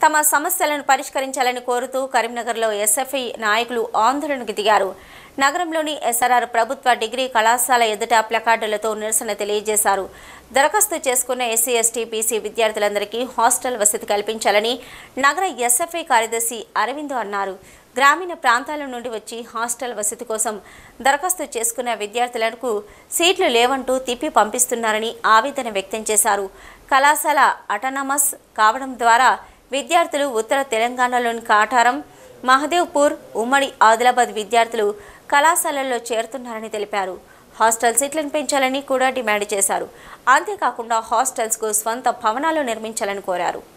తమ సమస్యలను పరిష్కరించాలని కోరుతూ కరీంనగర్లో ఎస్ఎఫ్ఐ నాయకులు ఆందోళనకు దిగారు నగరంలోని ఎస్ఆర్ఆర్ ప్రభుత్వ డిగ్రీ కళాశాల ఎదుట ప్లకార్డులతో నిరసన తెలియజేశారు దరఖాస్తు చేసుకున్న ఎస్సీ ఎస్టీ బీసీ విద్యార్థులందరికీ హాస్టల్ వసతి కల్పించాలని నగర ఎస్ఎఫ్ఐ కార్యదర్శి అరవిందో అన్నారు గ్రామీణ ప్రాంతాల నుండి వచ్చి హాస్టల్ వసతి కోసం దరఖాస్తు చేసుకున్న విద్యార్థులకు సీట్లు లేవంటూ తిప్పి పంపిస్తున్నారని ఆవేదన వ్యక్తం చేశారు కళాశాల అటానమస్ కావడం ద్వారా విద్యార్థులు ఉత్తర తెలంగాణలోని కాటారం మహదేవ్పూర్ ఉమ్మడి ఆదిలాబాద్ విద్యార్థులు కళాశాలల్లో చేరుతున్నారని తెలిపారు హాస్టల్ సీట్లను పెంచాలని కూడా డిమాండ్ చేశారు అంతేకాకుండా హాస్టల్స్కు స్వంత భవనాలు నిర్మించాలని కోరారు